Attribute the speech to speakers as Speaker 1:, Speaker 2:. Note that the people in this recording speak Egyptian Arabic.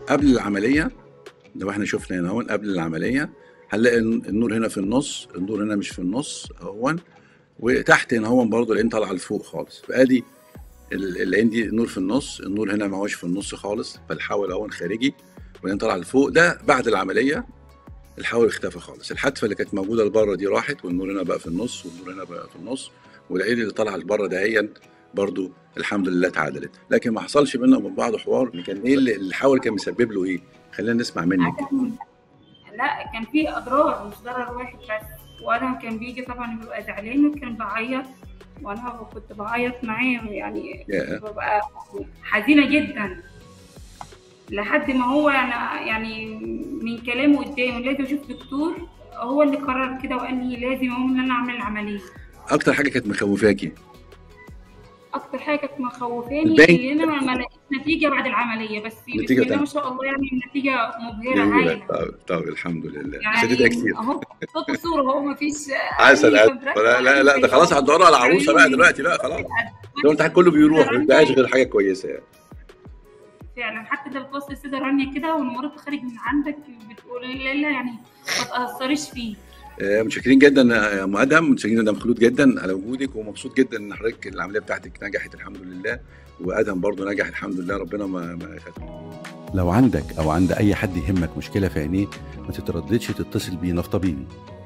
Speaker 1: قبل العمليه لو احنا شفنا هنا هون قبل العمليه هنلاقي النور هنا في النص النور هنا مش في النص اهون وتحت هنا هون برضه العين طالعه لفوق خالص فادي ال- العين دي النور في النص النور هنا ما هوش في النص خالص فالحول اهون خارجي والعين طالعه لفوق ده بعد العمليه الحول اختفى خالص الحتفه اللي كانت موجوده لبره دي راحت والنور هنا بقى في النص والنور هنا بقى في النص والعين اللي طالعه لبره دهيا برضو الحمد لله اتعدلت لكن ما حصلش بينا وبين بعض حوار كان ايه اللي الحول كان مسبب له ايه خلينا نسمع منك
Speaker 2: لا كان في اضرار مش ضرر واحد بس وانا كان بيجي طبعا بيبقى زعلان وكان بعيط وانا كنت بعيط معاه يعني
Speaker 1: يا.
Speaker 2: ببقى حزينه جدا لحد ما هو يعني يعني من كلامه قدامي لازم اشوف دكتور هو اللي قرر كده وقال لي لازم اقوم ان انا اعمل العمليه
Speaker 1: اكتر حاجه كانت مخوفاكي
Speaker 2: اكتر حاجه كانت مخوفاني
Speaker 1: البنك.
Speaker 2: ان انا ما لقيت نتيجه بعد العمليه بس بسم
Speaker 1: نتيجة
Speaker 2: الله
Speaker 1: تانية.
Speaker 2: ما شاء الله يعني النتيجه مبهره
Speaker 1: جميله
Speaker 2: هايله
Speaker 1: طب, طب الحمد لله
Speaker 2: يعني
Speaker 1: شديدة كتير
Speaker 2: اهو صوت وصوره اهو ما فيش
Speaker 1: عسل لا لا لا ده خلاص هتدوروا على عروسه بقى دلوقتي بقى خلاص لو الامتحان كله بيروح ما بيبقاش غير حاجه كويسه يعني
Speaker 2: فعلا حتى ده بتبص السيده رانيا كده والمرض خارج من عندك بتقول لا لا يعني ما تاثريش فيه
Speaker 1: آه، متشكرين جدا يا ام ادهم متشكرين يا مدام خلود جدا على وجودك ومبسوط جدا ان حضرتك العمليه بتاعتك نجحت الحمد لله وادهم برضو نجح الحمد لله ربنا ما ما ختم
Speaker 3: لو عندك أو عند أي حد يهمك مشكلة في عينيه ما تترددش تتصل بينا في طبيبي